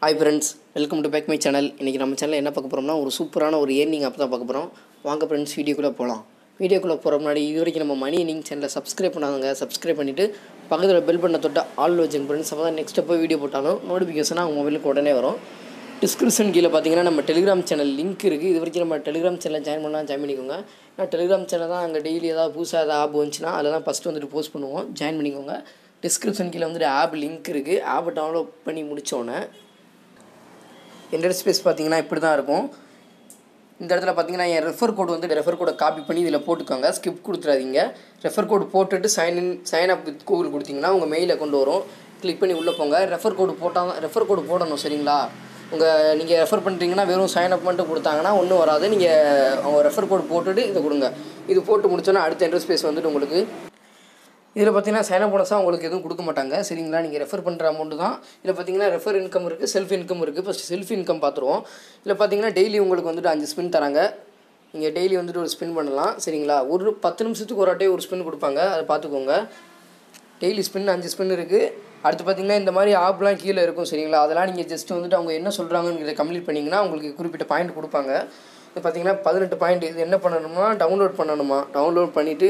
hi friends welcome to back my channel இன்றைக்கி நம்ம சேனலில் என்ன பார்க்க போகிறோம்னா ஒரு சூப்பரான ஒரு ஏர்னிங் ஆப் தான் பார்க்க போகிறோம் வாங்க ஃப்ரெண்ட்ஸ் வீடியோக்குள்ளே போகலாம் வீடியோக்குள்ளே போகிற முன்னாடி இது வரைக்கும் நம்ம மணி ஏர்னிங் சேனலை சப்ஸ்கிரைப் பண்ணாங்க சப்ஸ்கிரைப் பண்ணிவிட்டு பக்கத்தில் பெல் பண்ண தொட்ட ஆல் வச்சுங்க ஃப்ரெண்ட்ஸ் அப்போ தான் நெக்ஸ்ட் எப்போ வீடியோ போட்டாலும் நோட்டிஃபிகேஷனாக உங்கள் மொபைலுக்கு உடனே வரும் டிஸ்கிரிப்ஷன் கீழே பார்த்தீங்கன்னா நம்ம டெலிகிராம் சேனல் லிங்க் இருக்குது இது வரைக்கும் நம்ம டெலிகிராம் சேனலில் ஜாயின் பண்ணலாம் ஜாயின் பண்ணிக்கோங்க நான் டெலிகிராம் சேனல் தான் அங்கே டெய்லி ஏதாவது புதுசாக ஏதாவது ஆப் வந்துச்சுன்னா அதில் தான் ஃபஸ்ட்டு வந்துட்டு போஸ்ட் பண்ணுவோம் ஜாயின் பண்ணிக்கோங்க டிஸ்கிரிப்ஷன் கீழே வந்துட்டு ஆப் லிங்க் இருக்குது ஆப்பை டவுன்லோட் பண்ணி முடித்தோன்னே ஸ்பேஸ் பார்த்தீங்கன்னா இப்படி தான் இருக்கும் இந்த இடத்துல பார்த்தீங்கன்னா என் ரெஃபர் கோடு வந்து ரெஃபர் கோடை காப்பி பண்ணி இதில் போட்டுக்கோங்க ஸ்கிப் கொடுத்துறாதீங்க ரெஃபர் கோடு போட்டுட்டு sign in sign up with Google கொடுத்தீங்கன்னா உங்கள் மெயிலை கொண்டு வரும் கிளிக் பண்ணி உள்ளே போங்க ரெஃபர் கோடு போட்டால் தான் ரெஃபர் கோடு போடணும் சரிங்களா உங்கள் நீங்கள் ரெஃபர் பண்ணுறீங்கன்னா வெறும் சைன் அப் மட்டும் கொடுத்தாங்கன்னா ஒன்றும் வராது நீங்கள் அவங்க ரெஃபர் கோடு போட்டுட்டு இதை கொடுங்க இது போட்டு முடிச்சோன்னா அடுத்த ஸ்பேஸ் வந்துட்டு உங்களுக்கு இதில் பார்த்தீங்கன்னா சைன் அப் போனஸாக உங்களுக்கு எதுவும் கொடுக்க மாட்டாங்க சரிங்களா நீங்கள் ரெஃபர் பண்ணுற அமௌண்ட்டு தான் இதில் பார்த்தீங்கன்னா ரெஃபர் இன்கம் இருக்குது செல்ஃப் இன்கம் இருக்குது ஃபஸ்ட் செல்ஃப் இன்கம் பார்த்துருவோம் இதில் பார்த்தீங்கன்னா டெய்லி உங்களுக்கு வந்துட்டு அஞ்சு ஸ்பின் தராங்க நீங்கள் டெய்லி வந்துட்டு ஒரு ஸ்பின் பண்ணலாம் சரிங்களா ஒரு பத்து நிமிஷத்துக்கு ஒரு வாட்டி ஒரு ஸ்பின் கொடுப்பாங்க அதை பார்த்துக்கோங்க டெய்லி ஸ்பின் அஞ்சு ஸ்பின் இருக்குது அடுத்து பார்த்தீங்கன்னா இந்த மாதிரி ஆப்லாம் கீழே இருக்கும் சரிங்களா அதெல்லாம் நீங்கள் ஜஸ்ட் வந்துட்டு அவங்க என்ன சொல்கிறாங்கங்கிறத கம்ப்ளீட் பண்ணிங்கன்னா உங்களுக்கு குறிப்பிட்ட பாயிண்ட் கொடுப்பாங்க இது பார்த்தீங்கன்னா பதினெட்டு பாயிண்ட் இது என்ன பண்ணணுமா டவுன்லோட் பண்ணணுமா டவுன்லோட் பண்ணிவிட்டு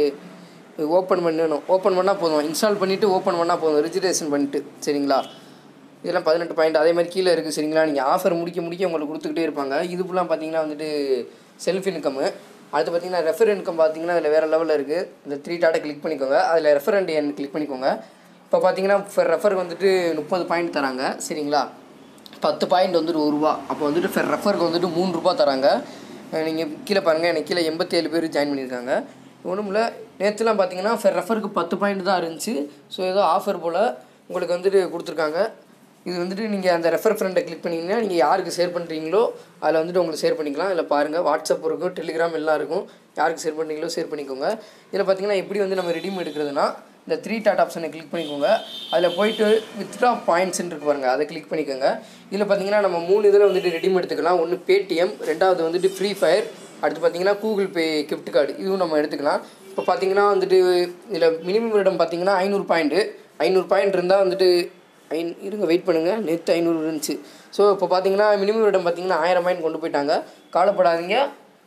ஓப்பன் பண்ணணும் ஓப்பன் பண்ணால் போதும் இன்ஸ்டால் பண்ணிவிட்டு ஓப்பன் பண்ணால் போதும் ரிஜிஸ்ட்ரேஷன் பண்ணிட்டு சரிங்களா இதெல்லாம் பதினெட்டு பாயிண்ட் அதே மாதிரி கீழே இருக்குது சரிங்களா நீங்கள் ஆஃபர் முடிக்க முடிக்க உங்களுக்கு கொடுத்துக்கிட்டே இருப்பாங்க இது ஃபுல்லாக பார்த்தீங்கன்னா வந்துட்டு செல்ஃப் இன்கம்மு அடுத்து பார்த்தீங்கன்னா ரெஃபர் இன்கம் பார்த்தீங்கன்னா அதில் வேறு லெவலில் இருக்குது இந்த த்ரீ டாட்டை கிளிக் பண்ணிக்கோங்க அதில் ரெஃபரண்ட் என் கிளிக் பண்ணிக்கோங்க இப்போ பார்த்தீங்கன்னா ரெஃபருக்கு வந்துட்டு முப்பது பாயிண்ட் தராங்க சரிங்களா பத்து பாயிண்ட் வந்துட்டு ஒரு ரூபா அப்போ வந்துட்டு ஃபெர் ரெஃபருக்கு வந்துட்டு மூணு ரூபா தராங்க நீங்கள் கீழே பாருங்கள் எனக்கு கீழே எண்பத்தேழு பேர் ஜாயின் பண்ணியிருக்காங்க ஒன்றும் இல்லை நேற்றுலாம் பார்த்தீங்கன்னா ஃபெர் ரெஃபருக்கு பத்து பாயிண்ட் தான் இருந்துச்சு ஸோ ஏதோ ஆஃபர் போல் உங்களுக்கு வந்துட்டு கொடுத்துருக்காங்க இது வந்துட்டு நீங்கள் அந்த ரெஃபர் ஃப்ரெண்டை கிளிக் பண்ணிங்கன்னா நீங்கள் யாருக்கு ஷேர் பண்ணுறீங்களோ அதில் வந்துட்டு உங்களுக்கு ஷேர் பண்ணிக்கலாம் இதில் பாருங்கள் வாட்ஸ்அப் இருக்கும் டெலிகிராம் எல்லாம் இருக்கும் யாருக்கு ஷேர் பண்ணுறீங்களோ ஷேர் பண்ணிக்கோங்க இதில் பார்த்தீங்கன்னா எப்படி வந்து நம்ம ரெடிம் எடுக்கிறதுனா இந்த த்ரீ டாட் ஆப்ஷனை கிளிக் பண்ணிக்கோங்க அதில் போயிட்டு வித்ட்ரா பாயிண்ட்ஸ்ன்னு இருக்கு பாருங்கள் அதை கிளிக் பண்ணிக்கோங்க இதில் பார்த்தீங்கன்னா நம்ம மூணு இதில் வந்துட்டு ரெடிம் எடுத்துக்கலாம் ஒன்று பேடிஎம் ரெண்டாவது வந்துட்டு ஃப்ரீ ஃபயர் அடுத்து பார்த்தீங்கன்னா கூகுள் பே கிஃப்ட் கார்டு இதுவும் நம்ம எடுத்துக்கலாம் இப்போ பார்த்தீங்கன்னா வந்துட்டு இதில் மினிமம் இடம் பார்த்தீங்கன்னா ஐநூறு பாயிண்ட்டு ஐநூறு பாயிண்ட் இருந்தால் வந்துட்டு ஐன் இருங்க வெயிட் பண்ணுங்கள் நேற்று ஐநூறு இருந்துச்சு ஸோ இப்போ பார்த்தீங்கன்னா மினிமம் இடம் பார்த்தீங்கன்னா ஆயிரம் பாயிண்ட் கொண்டு போயிட்டாங்க கவலைப்படாதீங்க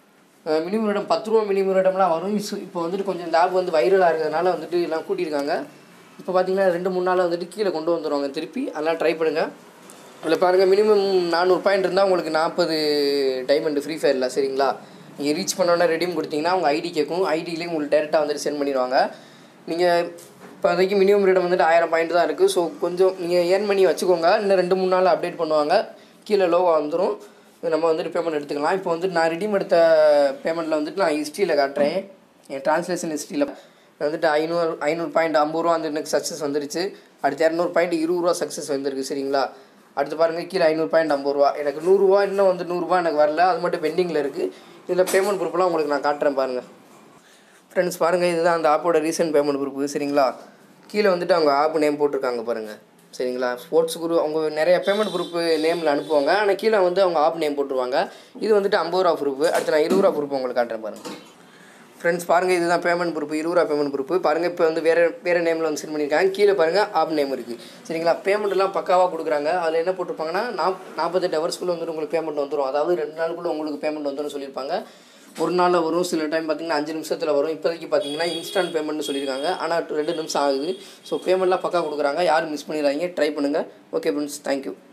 மினிமம் இடம் பத்து ரூபா மினிமம் இடம்லாம் வரும் இப்போ வந்துட்டு கொஞ்சம் இந்த ஆப் வந்து வைரலாக இருக்கிறதுனால வந்துட்டு எல்லாம் கூட்டியிருக்காங்க இப்போ பார்த்தீங்கன்னா ரெண்டு மூணு நாள் வந்துட்டு கீழே கொண்டு வந்துடுவாங்க திருப்பி அதெல்லாம் ட்ரை பண்ணுங்கள் அதில் பாருங்கள் மினிமம் நானூறு பாயிண்ட் இருந்தால் உங்களுக்கு நாற்பது டைமண்ட் ஃப்ரீ ஃபயரில் சரிங்களா நீங்கள் ரீச் பண்ணோன்னே ரெடியும் கொடுத்தீங்கன்னா உங்கள் ஐடி கேட்கும் ஐடியிலேயே உங்களுக்கு டேரெக்டாக வந்துட்டு சென்ட் பண்ணிடுவாங்க நீங்கள் இப்போதைக்கு மினிமம் ரேட் வந்துட்டு ஆயிரம் பாயிண்ட் தான் இருக்குது ஸோ கொஞ்சம் நீங்கள் ஏர்ன் பண்ணி வச்சுக்கோங்க இன்னும் ரெண்டு மூணு நாள் அப்டேட் பண்ணுவாங்க கீழே லோவாக வந்துடும் நம்ம வந்துட்டு பேமெண்ட் எடுத்துக்கலாம் இப்போ வந்துட்டு நான் ரெடீம் எடுத்த பேமெண்ட்டில் வந்துட்டு நான் ஹிஸ்ட்ரியில் காட்டுறேன் என் ட்ரான்ஸ்லேஷன் ஹிஸ்ட்ரியில் வந்துட்டு ஐநூறு ஐநூறு பாயிண்ட் ஐம்பது ரூபா வந்து எனக்கு சக்ஸஸ் வந்துருச்சு அடுத்து இரநூறு பாயிண்ட் இருபது ரூபா சக்ஸஸ் வந்துருக்கு சரிங்களா அடுத்து பாருங்கள் கீழே ஐநூறு பாயிண்ட் ஐம்பது ரூபா எனக்கு நூறுரூவா இன்னும் வந்து நூறுரூவா எனக்கு வரல அது மட்டும் பெண்டிங்கில் இருக்குது இதில் பேமெண்ட் ப்ரூஃப்லாம் உங்களுக்கு நான் காட்டுறேன் பாருங்கள் ஃப்ரெண்ட்ஸ் பாருங்கள் இதுதான் அந்த ஆப்போட ரீசன்ட் பேமெண்ட் ப்ரூஃப் சரிங்களா கீழே வந்துட்டு அவங்க ஆப் நேம் போட்டிருக்காங்க பாருங்கள் சரிங்களா ஸ்போர்ட்ஸ் குரு அவங்க நிறைய பேமெண்ட் ப்ரூஃப் நேமில் அனுப்புவாங்க ஆனால் கீழே வந்து அவங்க ஆப் நேம் போட்டுருவாங்க இது வந்துட்டு ஐம்பது ரூபா ப்ரூஃப் அடுத்து நான் இருபது ரூபா ப்ரூஃப் உங்களுக்கு காட்டுறேன் பாருங்கள் ஃப்ரெண்ட்ஸ் பாருங்கள் இதுதான் பேமெண்ட் ப்ரூஃப் இருபது ரூபா பேமெண்ட் ப்ரூஃப் பாருங்கள் இப்போ வந்து வேறு வேறு நேமில் வந்து சென்ட் பண்ணியிருக்காங்க கீழே பாருங்கள் ஆப் நேம் இருக்குது சரிங்களா பேமெண்ட்லாம் பக்காவாக கொடுக்குறாங்க அதில் என்ன போட்டிருப்பாங்கன்னா நாப் நாற்பத்தெட்டு ஹவர்ஸ்க்குள்ளே வந்துட்டு உங்களுக்கு பேமெண்ட் வந்துடும் அதாவது ரெண்டு நாளுக்குள்ளே உங்களுக்கு பேமெண்ட் வந்துடும் சொல்லியிருப்பாங்க ஒரு நாளில் வரும் சில டைம் பார்த்திங்கன்னா அஞ்சு நிமிஷத்தில் வரும் இப்போதைக்கு பார்த்தீங்கன்னா இன்ஸ்டன்ட் பேமெண்ட்னு சொல்லியிருக்காங்க ஆனால் ரெண்டு நிமிஷம் ஆகுது ஸோ பேமெண்ட்லாம் பக்கா கொடுக்குறாங்க யாரும் மிஸ் பண்ணிடாதீங்க ட்ரை பண்ணுங்கள் ஓகே ஃப்ரெண்ட்ஸ் தேங்க்யூ